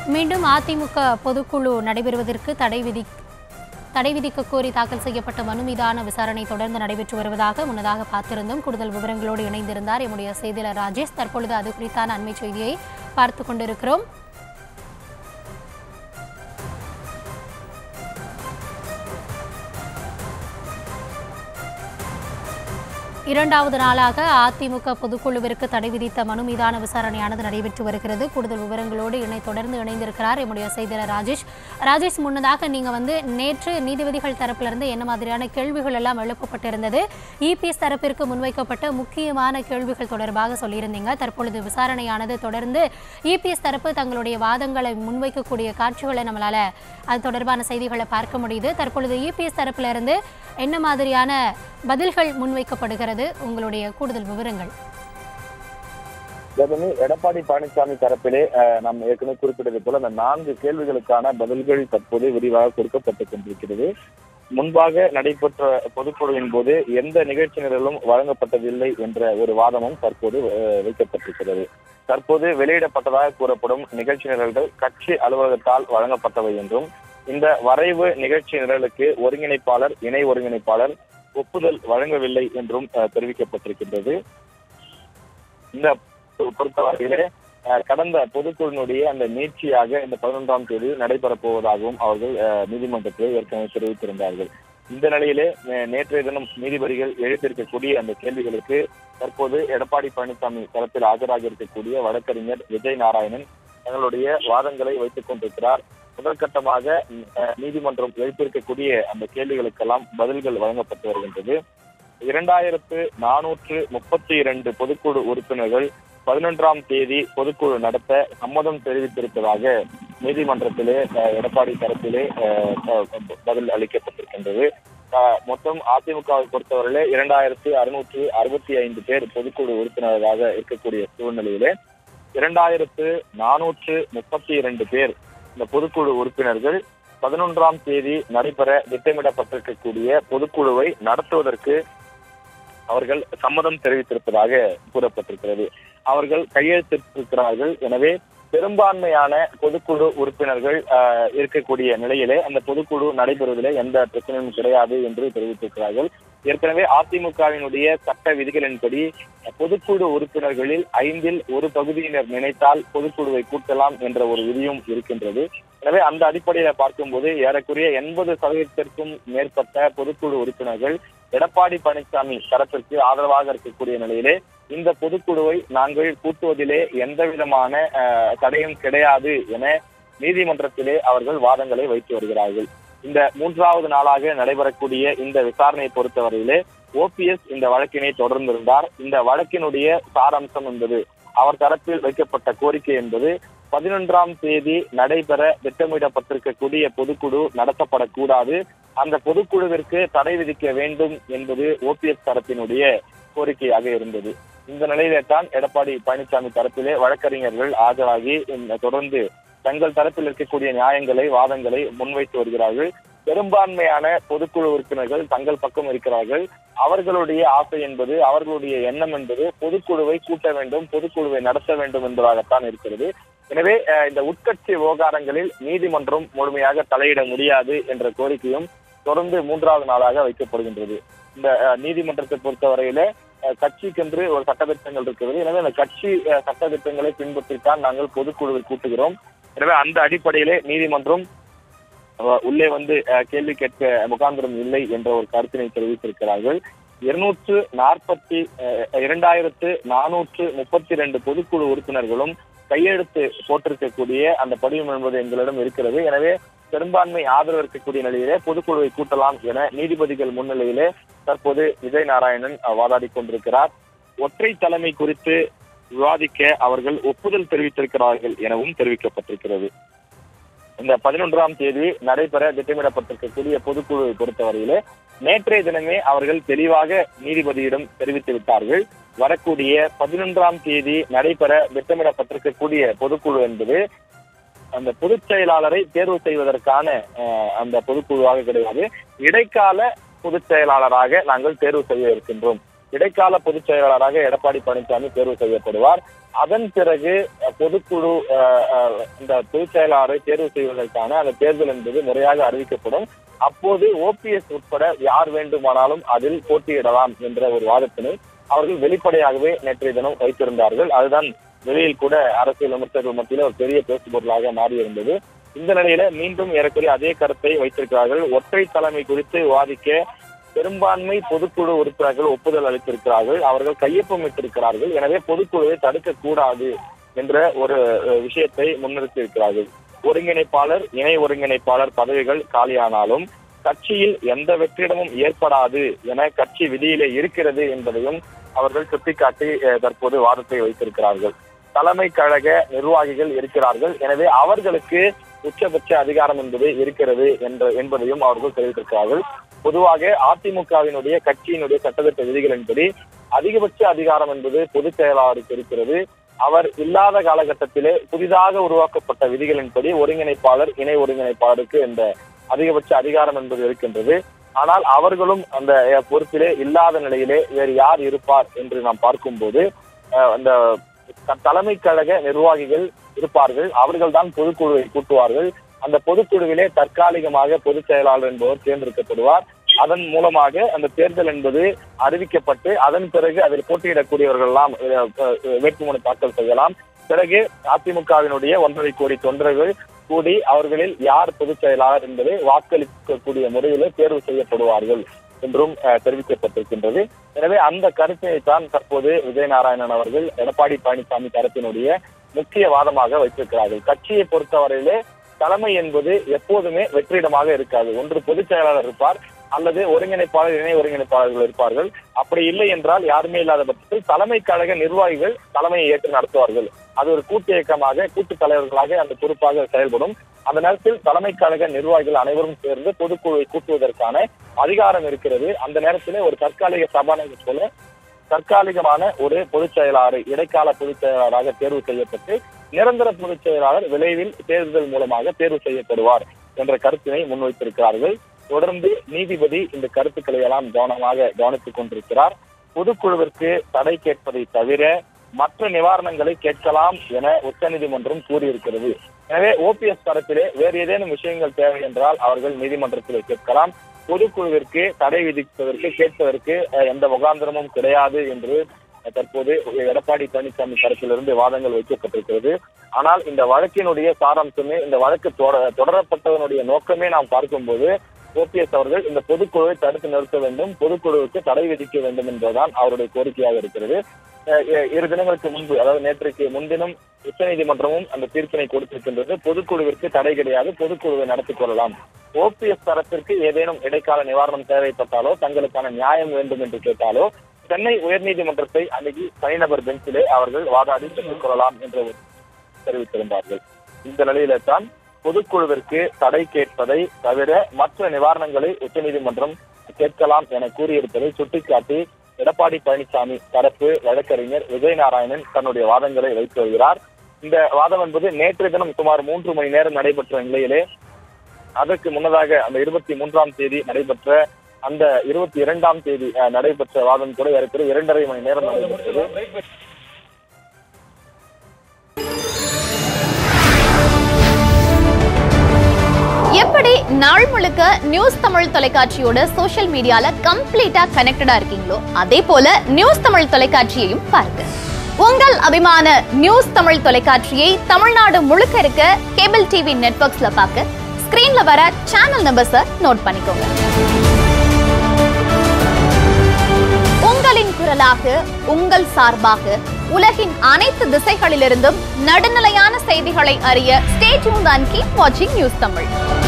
மீண்டும் அதிமுக பொதுக்குழு நடைபெறுவதற்கு தடை விதி தடை விதிக்க கோரி தாக்கல் செய்யப்பட்ட மனு மீதான விசாரணை தொடர்ந்து நடைபெற்று வருவதாக முன்னதாக பார்த்திருந்தோம் கூடுதல் விவரங்களோடு இணைந்திருந்தார் எம்முடைய செய்தியாளர் ராஜேஷ் தற்பொழுது அது குறித்தான அண்மை செய்தியை பார்த்து கொண்டிருக்கிறோம் இரண்டாவது நாளாக அதிமுக பொதுக்குழுவிற்கு தடை விதித்த மனு மீதான விசாரணையானது நடைபெற்று வருகிறது கூடுதல் விவரங்களோடு இணை தொடர்ந்து இணைந்திருக்கிறார் எம்முடைய செய்தியாளர் ராஜேஷ் ராஜேஷ் முன்னதாக நீங்க வந்து நேற்று நீதிபதிகள் தரப்பிலிருந்து என்ன மாதிரியான கேள்விகள் எல்லாம் எழுப்பப்பட்டிருந்தது இபிஎஸ் தரப்பிற்கு முன்வைக்கப்பட்ட முக்கியமான கேள்விகள் தொடர்பாக சொல்லியிருந்தீங்க தற்பொழுது விசாரணையானது தொடர்ந்து இபிஎஸ் தரப்பு தங்களுடைய வாதங்களை முன்வைக்கக்கூடிய காட்சிகளை நம்மளால அது தொடர்பான செய்திகளை பார்க்க முடியுது தற்பொழுது இபிஎஸ் தரப்பிலிருந்து என்ன மாதிரியான பதில்கள் முன்வைக்கப்படுகிறது உங்களுடைய கூடுதல் விவரங்கள் கௌதமி எடப்பாடி பழனிசாமி தரப்பிலே அஹ், நாம் ஏற்கனவே குறிப்பிட்டது போல அந்த நான்கு கேள்விகளுக்கான பதில்கள் தற்போது விரிவாக கொடுக்கப்பட்டுக் கொண்டிருக்கிறது முன்பாக நடைபெற்ற பொதுக்குழுவின் போது எந்த நிகழ்ச்சி நிரலும் வழங்கப்பட்டதில்லை என்ற ஒரு வாதமும் தற்போது அஹ், வைக்கப்பட்டிருக்கிறது தற்போது வெளியிடப்பட்டதாக கூறப்படும் நிகழ்ச்சி நிரல்கள் கட்சி அலுவலகத்தால் வழங்கப்பட்டவை என்றும் இந்த வரைவு நிகழ்ச்சி நிரலுக்கு ஒருங்கிணைப்பாளர் இணை ஒருங்கிணைப்பாளர் ஒப்புதல் வழங்கவில்லை என்றும் அஹ், தெரிவிக்கப்பட்டிருக்கின்றது இந்த பொறுத்தவரையிலே அஹ், கடந்த பொதுக்குழுவினுடைய அந்த நீட்சியாக இந்த பதினொன்றாம் தேதி நடைபெறப் போவதாகவும் அவர்கள் அஹ், நீதிமன்றத்தில் ஏற்கனவே தெரிவித்திருந்தார்கள் இந்த நிலையிலே நே- நேற்றைய தினம் நீதிபதிகள் எழுப்பியிருக்கக்கூடிய அந்த கேள்விகளுக்கு தற்போது எடப்பாடி பழனிசாமி தரப்பில் ஆஜராக இருக்கக்கூடிய வழக்கறிஞர் விஜய் நாராயணன் தங்களுடைய வாதங்களை வைத்துக் கொண்டிருக்கிறார் முதற்கட்டமாக அஹ், நீதிமன்றம் எழுப்பியிருக்கக்கூடிய அந்த கேள்விகளுக்கெல்லாம் பதில்கள் வழங்கப்பட்டு வருகின்றது இரண்டாயிரத்து நானூற்று முப்பத்தி இரண்டு பொதுக்குழு உறுப்பினர்கள் பதினொன்றாம் தேதி பொதுக்குழு நடத்த சம்மதம் தெரிவித்திருப்பதாக நீதிமன்றத்திலே அஹ், எடப்பாடி தரப்பிலே அஹ், அஹ், பதில் அளிக்கப்பட்டிருக்கின்றது அஹ், மொத்தம் அதிமுகவை பொறுத்தவரையிலே இரண்டாயிரத்தி அறுநூற்று அறுபத்தி ஐந்து பேர் பொதுக்குழு உறுப்பினர்களாக இருக்கக்கூடிய சூழ்நிலையிலே இரண்டாயிரத்து நானூற்று முப்பத்தி இரண்டு பேர் இந்த பொதுக்குழு உறுப்பினர்கள் பதினொன்றாம் தேதி நடைபெற திட்டமிடப்பட்டிருக்கக்கூடிய பொதுக்குழுவை நடத்துவதற்கு அவர்கள் சம்மதம் தெரிவித்திருப்பதாக கூறப்பட்டிருக்கிறது அவர்கள் கையெழுத்திட்டிருக்கிறார்கள் எனவே பெரும்பான்மையான பொதுக்குழு உறுப்பினர்கள் ஆஹ், இருக்கக்கூடிய நிலையிலே அந்த பொதுக்குழு நடைபெறுவதிலே எந்த பிரச்சனையும் கிடையாது என்று தெரிவித்திருக்கிறார்கள் ஏற்கனவே அதிமுகவினுடைய சட்ட விதிகளின்படி பொதுக்குழு உறுப்பினர்களில் ஐந்தில் ஒரு பகுதியினர் நினைத்தால் பொதுக்குழுவை கூட்டலாம் என்ற ஒரு விதியும் இருக்கின்றது எனவே அந்த அடிப்படையில பார்க்கும்போது ஏறக்குறைய எண்பது சதவீதத்திற்கும் மேற்பட்ட பொதுக்குழு உறுப்பினர்கள் எடப்பாடி பழனிசாமி தரப்பிற்கு ஆதரவாக இருக்கக்கூடிய நிலையிலே இந்த பொதுக்குழுவை நாங்கள் கூட்டுவதிலே எந்த விதமான அஹ், தடையும் கிடையாது என நீதிமன்றத்திலே அவர்கள் வாதங்களை வைத்து வருகிறார்கள் இந்த மூன்றாவது நாளாக நடைபெறக்கூடிய இந்த விசாரணையை பொறுத்தவரையிலே ஓபிஎஸ் இந்த வழக்கினை தொடர்ந்திருந்தார் இந்த வழக்கினுடைய சாராம்சம் என்பது அவர் தரப்பில் வைக்கப்பட்ட கோரிக்கை என்பது பதினொன்றாம் தேதி நடைபெற திட்டமிடப்பட்டிருக்கக்கூடிய பொதுக்குழு நடத்தப்படக்கூடாது அந்த பொதுக்குழுவிற்கு தடை விதிக்க வேண்டும் என்பது ஓபிஎஸ் தரப்பினுடைய கோரிக்கையாக இருந்தது இந்த நிலையிலே தான் எடப்பாடி பழனிசாமி தரப்பிலே வழக்கறிஞர்கள் ஆஜராகி இந்த தொடர்ந்து தங்கள் தரப்பில் இருக்கக்கூடிய நியாயங்களை வாதங்களை முன்வைத்து வருகிறார்கள் பெரும்பான்மையான பொதுக்குழு உறுப்பினர்கள் தங்கள் பக்கம் இருக்கிறார்கள் அவர்களுடைய ஆசை என்பது அவர்களுடைய எண்ணம் என்பது பொதுக்குழுவை கூட்ட வேண்டும் பொதுக்குழுவை நடத்த வேண்டும் என்பதாகத்தான் இருக்கிறது எனவே அஹ், இந்த உட்கட்சி விவகாரங்களில் நீதிமன்றம் முழுமையாக தலையிட முடியாது என்ற கோரிக்கையும் தொடர்ந்து மூன்றாவது நாளாக வைக்கப்படுகின்றது இந்த அஹ், நீதிமன்றத்தை பொறுத்தவரையில அஹ், கட்சிக்கென்று ஒரு சட்டத்திட்டங்கள் இருக்கிறது எனவே அந்த கட்சி அஹ், சட்டத்திட்டங்களை பின்பற்றித்தான் நாங்கள் பொதுக்குழுவை கூட்டுகிறோம் எனவே அந்த அடிப்படையிலே நீதிமன்றம் அஹ், உள்ளே வந்து அஹ், கேள்வி கேட்க முகாந்திரம் இல்லை என்ற ஒரு கருத்தினை தெரிவித்திருக்கிறார்கள் இருநூற்று நாற்பத்தி இரண்டாயிரத்து நானூற்று முப்பத்தி ரெண்டு பொதுக்குழு உறுப்பினர்களும் கையெழுத்து போட்டிருக்கக்கூடிய அந்த படிவம் என்பது எங்களிடம் இருக்கிறது எனவே பெரும்பான்மை ஆதரவு இருக்கக்கூடிய நிலையிலே பொதுக்குழுவை கூட்டலாம் என நீதிபதிகள் முன்னிலையிலே தற்போது விஜய் நாராயணன் அஹ், வாதாடி கொண்டிருக்கிறார் ஒற்றை தலைமை குறித்து விவாதிக்க அவர்கள் ஒப்புதல் தெரிவித்திருக்கிறார்கள் எனவும் தெரிவிக்கப்பட்டிருக்கிறது இந்த பதினொன்றாம் தேதி நடைபெற திட்டமிடப்பட்டிருக்கக்கூடிய பொதுக்குழுவை பொறுத்தவரையிலே நேற்றைய தினமே அவர்கள் தெளிவாக நீதிபதியிடம் தெரிவித்து விட்டார்கள் வரக்கூடிய பதினொன்றாம் தேதி நடைபெற திட்டமிடப்பட்டிருக்கக்கூடிய பொதுக்குழு என்பது அந்த பொதுச் செயலாளரை தேர்வு செய்வதற்கான அஹ், அந்த பொதுக்குழுவாக கிடையாது இடைக்கால பொதுச் செயலாளராக நாங்கள் தேர்வு செய்ய இருக்கின்றோம் இடைக்கால பொதுச் செயலாளராக எடப்பாடி பழனிசாமி தேர்வு செய்யப்படுவார் அதன் பிறகு அஹ், பொதுக்குழு அஹ், அஹ், இந்த பொதுச் செயலாளரை தேர்வு செய்வதற்கான அந்த தேர்தல் என்பது முறையாக அறிவிக்கப்படும் அப்போது ஓபிஎஸ் உட்பட யார் வேண்டுமானாலும் அதில் போட்டியிடலாம் என்ற ஒரு வாதத்தினை அவர்கள் வெளிப்படையாகவே நேற்றைய தினம் வைத்திருந்தார்கள் அதுதான் வெளியில் கூட அரசியல் விமர்சகர்கள் மத்தியில் ஒரு பெரிய பேசுபொருளாக மாறியிருந்தது இந்த நிலையில மீண்டும் ஏறக்குறைய அதே கருத்தை வைத்திருக்கிறார்கள் ஒற்றை தலைமை குறித்து விவாதிக்க பெரும்பான்மை பொதுக்குழு உறுப்பினர்கள் ஒப்புதல் அளித்திருக்கிறார்கள் அவர்கள் கையொப்பமிட்டிருக்கிறார்கள் எனவே பொதுக்குழுவை தடுக்க கூடாது என்ற ஒரு அஹ், விஷயத்தை முன்னிறுத்தியிருக்கிறார்கள் ஒருங்கிணைப்பாளர் இணை ஒருங்கிணைப்பாளர் பதவிகள் காலியானாலும் கட்சியில் எந்த வெற்றிடமும் ஏற்படாது என கட்சி விதியிலே இருக்கிறது என்பதையும் அவர்கள் சுட்டிக்காட்டி அஹ், தற்போது வாதத்தை வைத்திருக்கிறார்கள் தலைமை கழக நிர்வாகிகள் இருக்கிறார்கள் எனவே அவர்களுக்கு உச்சபட்ச அதிகாரம் என்பது இருக்கிறது என்ற என்பதையும் அவர்கள் தெரிவித்திருக்கிறார்கள் பொதுவாக அதிமுகவினுடைய கட்சியினுடைய சட்டத்திட்ட விதிகளின்படி அதிகபட்ச அதிகாரம் என்பது பொதுச் செயலாளருக்கு இருக்கிறது அவர் இல்லாத காலகட்டத்திலே புதிதாக உருவாக்கப்பட்ட விதிகளின்படி ஒருங்கிணைப்பாளர் இணை ஒருங்கிணைப்பாளருக்கு இந்த அதிகபட்ச அதிகாரம் என்பது இருக்கின்றது ஆனால் அவர்களும் அந்த அஹ், பொறுப்பிலே இல்லாத நிலையிலே வேறு யார் இருப்பார் என்று நாம் பார்க்கும்போது அஹ், அந்த த- தலைமை கழக நிர்வாகிகள் இருப்பார்கள் அவர்கள் தான் பொதுக்குழுவை கூட்டுவார்கள் அந்த பொதுக்குழுவிலே தற்காலிகமாக பொதுச் செயலாளர் என்பவர் தேர்ந்தெடுக்கப்படுவார் அதன் மூலமாக அந்த தேர்தல் என்பது அறிவிக்கப்பட்டு அதன் பிறகு அதில் போட்டியிடக்கூடியவர்கள் எல்லாம் அஹ், அஹ், வேட்புமனு தாக்கல் செய்யலாம் பிறகு அதிமுகவினுடைய ஒன்றரை கோடி தொண்டர்கள் கூடி அவர்களில் யார் பொதுச் செயலாளர் என்பதை வாக்களிக்கக்கூடிய முறையிலே தேர்வு செய்யப்படுவார்கள் என்றும் அஹ், தெரிவிக்கப்பட்டிருக்கின்றது எனவே அந்த கருத்தினை தான் தற்போது விஜய் நாராயணன் அவர்கள் எடப்பாடி பழனிசாமி தரப்பினுடைய முக்கிய வாதமாக வைத்திருக்கிறார்கள் கட்சியை பொறுத்தவரையிலே தலைமை என்பது எப்போதுமே வெற்றிடமாக இருக்காது ஒன்று பொதுச் செயலாளர் இருப்பார் அல்லது ஒருங்கிணைப்பாளர் இணை ஒருங்கிணைப்பாளர்கள் இருப்பார்கள் அப்படி இல்லை என்றால் யாருமே இல்லாத பட்சத்தில் தலைமை கழக நிர்வாகிகள் தலைமையை ஏற்று நடத்துவார்கள் அது ஒரு கூட்டு இயக்கமாக கூட்டு தலைவர்களாக அந்த பொறுப்பாக செயல்படும் அந்த நேரத்தில் தலைமை கழக நிர்வாகிகள் அனைவரும் சேர்ந்து பொதுக்குழுவை கூட்டுவதற்கான அதிகாரம் இருக்கிறது அந்த நேரத்திலே ஒரு தற்காலிக சபாநாயகர் போல தற்காலிகமான ஒரு பொதுச் செயலாளர் இடைக்கால பொதுச் செயலாளராக தேர்வு செய்யப்பட்டு நிரந்தர பொதுச் செயலாளர் விரைவில் தேர்தல் மூலமாக தேர்வு செய்யப்படுவார் என்ற கருத்தினை முன்வைத்திருக்கிறார்கள் தொடர்ந்து நீதிபதி இந்த கருத்துக்களை எல்லாம் கவனமாக கவனித்துக் கொண்டிருக்கிறார் பொதுக்குழுவிற்கு தடை கேட்பதை தவிர மற்ற நிவாரணங்களை கேட்கலாம் என உச்சநீதிமன்றம் கூறியிருக்கிறது எனவே ஓபிஎஸ் தரப்பிலே வேறு ஏதேனும் விஷயங்கள் தேவை என்றால் அவர்கள் நீதிமன்றத்திலே கேட்கலாம் பொதுக்குழுவிற்கு தடை விதிப்பதற்கு கேட்பதற்கு அஹ், எந்த முகாந்திரமும் கிடையாது என்று அஹ், தற்போது எடப்பாடி பழனிசாமி தரப்பிலிருந்து வாதங்கள் வைக்கப்பட்டிருக்கிறது ஆனால் இந்த வழக்கினுடைய சாராம்சமே இந்த வழக்கு தொட- தொடரப்பட்டதனுடைய நோக்கமே நாம் பார்க்கும்போது ஓபிஎஸ் அவர்கள் இந்த பொதுக்குழுவை தடுத்து நிறுத்த வேண்டும் பொதுக்குழுவுக்கு தடை விதிக்க வேண்டும் என்பதுதான் அவருடைய கோரிக்கையாக இருக்கிறது அஹ் இ- இரு தினங்களுக்கு முன்பு அதாவது நேற்றைக்கு முன்தினம் உச்சநீதிமன்றமும் அந்த தீர்ப்பினை கொடுத்திருக்கின்றது பொதுக்குழுவிற்கு தடை கிடையாது பொதுக்குழுவை நடத்திக் கொள்ளலாம் ஓபிஎஸ் தரப்பிற்கு ஏதேனும் இடைக்கால நிவாரணம் தேவைப்பட்டாலோ தங்களுக்கான நியாயம் வேண்டும் என்று கேட்டாலோ சென்னை உயர்நீதிமன்றத்தை அணுகி தனிநபர் பெஞ்சிலே அவர்கள் வாதாடி பெற்றுக் கொள்ளலாம் என்று தெரிவித்திருந்தார்கள் இந்த நிலையில தான் பொதுக்குழுவிற்கு தடை கேட்பதை தவிர மற்ற நிவாரணங்களை உச்சநீதிமன்றம் கேட்கலாம் என கூறியிருப்பதை சுட்டிக்காட்டி எடப்பாடி பழனிசாமி தரப்பு வழக்கறிஞர் விஜய் நாராயணன் தன்னுடைய வாதங்களை வைத்து வருகிறார் இந்த வாதம் என்பது நேற்று தினம் சுமார் மூன்று மணி நேரம் நடைபெற்ற நிலையிலே அதற்கு முன்னதாக அந்த இருபத்தி மூன்றாம் தேதி நடைபெற்ற அந்த இருபத்தி இரண்டாம் தேதி அஹ், நடைபெற்ற வாதம் கூட ஏறக்குறைய இரண்டரை மணி நேரம் நடைபெற்றது எப்படி நாள் முழுக்க நியூஸ் தமிழ் தொலைக்காட்சியோட சோஷியல் மீடியால கம்ப்ளீட்டா கனெக்டடா இருக்கீங்களோ அதே போல நியூஸ் தமிழ் தொலைக்காட்சியையும் பாருங்க உங்கள் அபிமான நியூஸ் தமிழ் தொலைக்காட்சியை தமிழ்நாடு முழுக்க இருக்க கேபிள் டிவி நெட்வொர்க்ஸ்ல பார்க்க ஸ்கிரீன்ல வர சேனல் நம்பர்ஸை நோட் பண்ணிக்கோங்க உங்களின் குரலாக உங்கள் சார்பாக உலகின் அனைத்து திசைகளிலிருந்தும் நடுநிலையான செய்திகளை அறிய ஸ்டே டியூன் அண்ட் கீப் வாட்சிங் நியூஸ் தமிழ்